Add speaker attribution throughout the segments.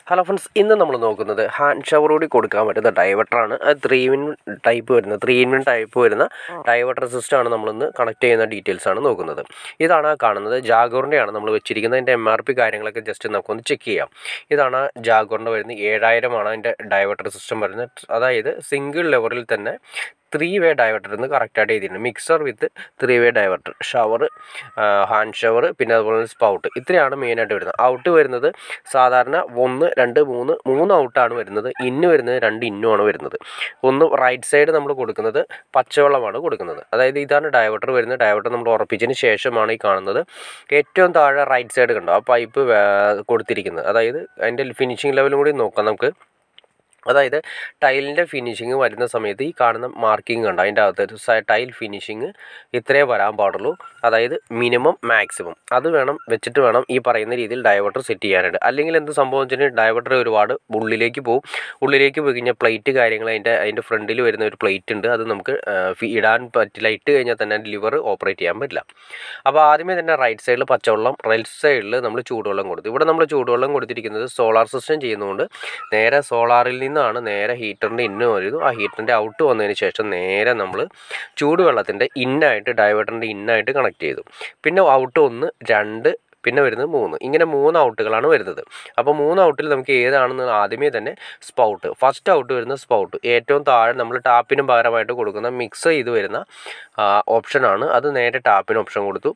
Speaker 1: hello friends ഇന്ന് നമ്മൾ നോക്കുന്നത് ഹാൻഡ് ഷവർ കൂടി കൊടുക്കാൻ പറ്റുന്ന ഡൈവർട്ടറാണ് അത് ത്രീ ഇൻ ടൈപ്പ് വരുന്ന ത്രീ ഇൻ വൺ ടൈപ്പ് വരുന്ന ഡൈവർട്ടർ സിസ്റ്റമാണ് നമ്മളിന്ന് കണക്ട് ചെയ്യുന്ന ഡീറ്റെയിൽസ് ആണ് നോക്കുന്നത് ഇതാണ് ആ കാണുന്നത് ജാഗോറിൻ്റെയാണ് നമ്മൾ വെച്ചിരിക്കുന്നത് അതിൻ്റെ എം ആർ പി കാര്യങ്ങളൊക്കെ ജസ്റ്റ് നമുക്കൊന്ന് ചെക്ക് ചെയ്യാം ഇതാണ് ജാഗോറിൻ്റെ വരുന്നത് ഏഴായിരമാണ് അതിൻ്റെ ഡൈവർട്ടർ സിസ്റ്റം വരുന്നത് അതായത് സിംഗിൾ ലെവറിൽ തന്നെ ത്രീ വേ ഡൈവർട്ടർ എന്ന് കറക്റ്റായിട്ട് എഴുതിയിട്ടുണ്ട് mixer with three way diverter shower hand shower പിന്നെ അതുപോലെ തന്നെ സ്പൗട്ട് ഇത്രയാണ് മെയിനായിട്ട് വരുന്നത് ഔട്ട് വരുന്നത് സാധാരണ ഒന്ന് രണ്ട് മൂന്ന് മൂന്ന് ഔട്ടാണ് വരുന്നത് ഇന്ന് വരുന്നത് രണ്ട് ഇന്നുമാണ് വരുന്നത് ഒന്ന് റൈറ്റ് സൈഡ് നമ്മൾ കൊടുക്കുന്നത് പച്ചവെള്ളമാണ് കൊടുക്കുന്നത് അതായത് ഇതാണ് ഡൈവർട്ടർ വരുന്നത് ഡൈവർട്ടർ നമ്മൾ ഉറപ്പിച്ചതിന് ശേഷമാണ് ഈ കാണുന്നത് ഏറ്റവും താഴെ റൈറ്റ് സൈഡ് കണ്ടോ ആ പൈപ്പ് കൊടുത്തിരിക്കുന്നത് അതായത് അതിൻ്റെ ഫിനിഷിംഗ് ലെവലും കൂടി നോക്കാം നമുക്ക് അതായത് ടൈലിൻ്റെ ഫിനിഷിങ് വരുന്ന സമയത്ത് ഈ കാണുന്ന മാർക്കിംഗ് കണ്ടോ അതിൻ്റെ അകത്ത് ടൈൽ ഫിനിഷിങ് ഇത്രേ വരാൻ പാടുള്ളൂ അതായത് മിനിമം മാക്സിമം അത് വേണം വെച്ചിട്ട് വേണം ഈ പറയുന്ന രീതിയിൽ ഡൈവർട്ടർ സെറ്റ് ചെയ്യാനായിട്ട് അല്ലെങ്കിൽ എന്ത് സംഭവം വെച്ചിട്ടുണ്ടെങ്കിൽ ഡൈവർട്ടർ ഒരുപാട് ഉള്ളിലേക്ക് പോകും ഉള്ളിലേക്ക് പോയി കഴിഞ്ഞാൽ പ്ലേറ്റ് കാര്യങ്ങൾ അതിൻ്റെ അതിൻ്റെ ഫ്രണ്ടിൽ വരുന്ന ഒരു പ്ലേറ്റ് ഉണ്ട് അത് നമുക്ക് ഇടാൻ പറ്റില്ല ഇട്ട് കഴിഞ്ഞാൽ തന്നെ ലിവർ ഓപ്പറേറ്റ് ചെയ്യാൻ പറ്റില്ല അപ്പോൾ ആദ്യമേ തന്നെ റൈറ്റ് സൈഡിൽ പച്ചവെള്ളം റൈറ്റ് സൈഡിൽ നമ്മൾ ചൂടുവെള്ളം കൊടുത്തു ഇവിടെ നമ്മൾ ചൂടുവെള്ളം കൊടുത്തിരിക്കുന്നത് സോളാർ സിസ്റ്റം ചെയ്യുന്നതുകൊണ്ട് നേരെ സോളാറിൽ നിന്നാണ് നേരെ ഹീറ്ററിൻ്റെ ഇന്ന് വരുന്നു ആ ഹീറ്ററിൻ്റെ ഔട്ട് വന്നതിന് ശേഷം നേരെ നമ്മൾ ചൂടുവെള്ളത്തിൻ്റെ ഇന്നായിട്ട് ഡൈവേർട്ടറിൻ്റെ ഇന്നായിട്ട് കണക്ട് ചെയ്തു പിന്നെ ഔട്ട് ഒന്ന് രണ്ട് പിന്നെ വരുന്നത് മൂന്ന് ഇങ്ങനെ മൂന്ന് ഔട്ടുകളാണ് വരുന്നത് അപ്പോൾ മൂന്ന് ഔട്ടിൽ നമുക്ക് ഏതാണെന്ന് ആദ്യമേ തന്നെ സ്പൗട്ട് ഫസ്റ്റ് ഔട്ട് വരുന്ന സ്പൗട്ട് ഏറ്റവും താഴെ നമ്മൾ ടാപ്പിന് പകരമായിട്ട് കൊടുക്കുന്ന മിക്സ് ചെയ്ത് വരുന്ന ഓപ്ഷനാണ് അത് നേരെ ടാപ്പിന് ഓപ്ഷൻ കൊടുത്തു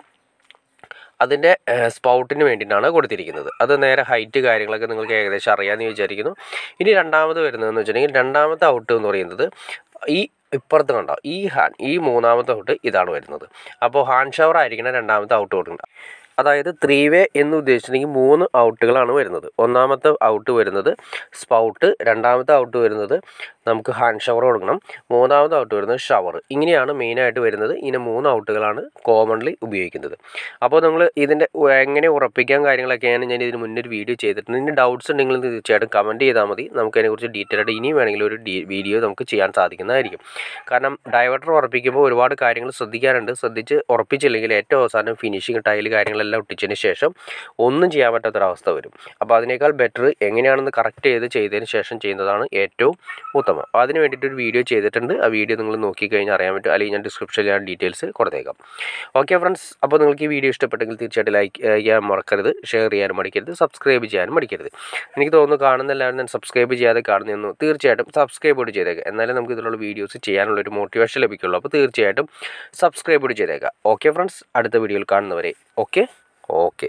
Speaker 1: അതിൻ്റെ സ്പൗട്ടിന് വേണ്ടിയിട്ടാണ് കൊടുത്തിരിക്കുന്നത് അത് നേരെ ഹൈറ്റ് കാര്യങ്ങളൊക്കെ നിങ്ങൾക്ക് ഏകദേശം അറിയാമെന്ന് വിചാരിക്കുന്നു ഇനി രണ്ടാമത് വരുന്നതെന്ന് വെച്ചിട്ടുണ്ടെങ്കിൽ രണ്ടാമത്തെ ഔട്ട് എന്ന് പറയുന്നത് ഈ ഇപ്പുറത്ത് കണ്ടോ ഈ ഹാൻഡ് ഈ മൂന്നാമത്തെ ഔട്ട് ഇതാണ് വരുന്നത് അപ്പോൾ ഹാൻഡ് ഷവർ ആയിരിക്കണം രണ്ടാമത്തെ ഔട്ട് കൊടുക്കുന്നത് അതായത് ത്രീ വേ എന്ന് ഉദ്ദേശിച്ചിട്ടുണ്ടെങ്കിൽ മൂന്ന് ഔട്ടുകളാണ് വരുന്നത് ഒന്നാമത്തെ ഔട്ട് വരുന്നത് സ്പൗട്ട് രണ്ടാമത്തെ ഔട്ട് വരുന്നത് നമുക്ക് ഹാൻഡ് ഷവർ കൊടുക്കണം മൂന്നാമത്തെ ഔട്ട് വരുന്നത് ഷവർ ഇങ്ങനെയാണ് മെയിനായിട്ട് വരുന്നത് ഇങ്ങനെ മൂന്ന് ഔട്ടുകളാണ് കോമൺലി ഉപയോഗിക്കുന്നത് അപ്പോൾ നിങ്ങൾ ഇതിൻ്റെ എങ്ങനെ ഉറപ്പിക്കാൻ കാര്യങ്ങളൊക്കെയാണ് ഞാൻ ഇതിന് മുന്നേ ഒരു വീഡിയോ ചെയ്തിട്ടുണ്ട് ഇതിൻ്റെ ഡൗട്ട്സ് ഉണ്ടെങ്കിൽ തീർച്ചയായിട്ടും കമൻറ്റ് ചെയ്താൽ മതി നമുക്ക് അതിനെക്കുറിച്ച് ഡീറ്റെയിൽ ആയിട്ട് ഇനിയും വേണമെങ്കിൽ ഒരു വീഡിയോ നമുക്ക് ചെയ്യാൻ സാധിക്കുന്നതായിരിക്കും കാരണം ഡൈവർട്ടർ ഉറപ്പിക്കുമ്പോൾ ഒരുപാട് കാര്യങ്ങൾ ശ്രദ്ധിക്കാറുണ്ട് ശ്രദ്ധിച്ച് ഉറപ്പിച്ചില്ലെങ്കിൽ ഏറ്റവും അവസാനം ഫിനിഷിങ് ടൈൽ കാര്യങ്ങളെല്ലാം ഒട്ടിച്ചതിന് ശേഷം ഒന്നും ചെയ്യാൻ പറ്റാത്തൊരവസ്ഥ വരും അപ്പോൾ അതിനേക്കാൾ ബെറ്റർ എങ്ങനെയാണെന്ന് കറക്റ്റ് ചെയ്ത് ചെയ്തതിന് ശേഷം ചെയ്യുന്നതാണ് ഏറ്റവും ഉത്തമം അപ്പോൾ അതിന് വേണ്ടിയിട്ട് ഒരു വീഡിയോ ചെയ്തിട്ടുണ്ട് ആ വീഡിയോ നിങ്ങൾ നോക്കിക്കഴിഞ്ഞാൽ അറിയാൻ പറ്റും അല്ലെങ്കിൽ ഞാൻ ഡിസ്ക്രിപ്ഷനിൽ ഞാൻ ഡീറ്റെയിൽസ് കൊടുത്തേക്കാം ഓക്കെ ഫ്രണ്ട്സ് അപ്പോൾ നിങ്ങൾക്ക് ഈ വീഡിയോ ഇഷ്ടപ്പെട്ടെങ്കിൽ തീർച്ചയായിട്ടും ലൈക്ക് ചെയ്യാൻ മറക്കരുത് ഷെയർ ചെയ്യാനും മടിക്കരുത് സബ്സ്ക്രൈബ് ചെയ്യാനും മടിക്കരുത് എനിക്ക് തോന്നുന്നു കാണുന്ന എല്ലാവരും ഞാൻ സബ്സ്ക്രൈബ് ചെയ്യാതെ കാണുന്നതെന്ന് തീർച്ചയായിട്ടും സബ്സ്ക്രൈബ് കൂടി ചെയ്തേക്കാം എന്നാലേ നമുക്ക് ഇതിലുള്ള വീഡിയോസ് ചെയ്യാനുള്ള ഒരു മോട്ടിവേഷൻ ലഭിക്കുള്ളൂ അപ്പോൾ തീർച്ചയായിട്ടും സബ്സ്ക്രൈബ് കൂടി ചെയ്തേക്കാം ഓക്കെ ഫ്രണ്ട്സ് അടുത്ത വീഡിയോയിൽ കാണുന്നവരെ okay okay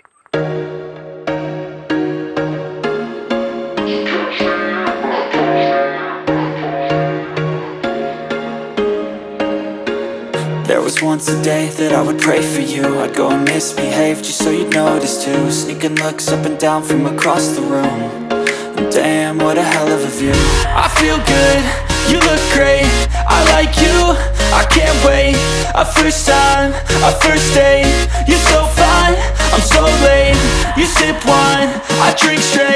Speaker 2: There was once a day that I would pray for you I'd go and misbehave just so you'd notice too Sneaking looks up and down from across the room and Damn, what a hell of a view I feel good, you look great I like you, I can't wait A first time, a first date You're so fine, I'm so late You sip wine, I drink straight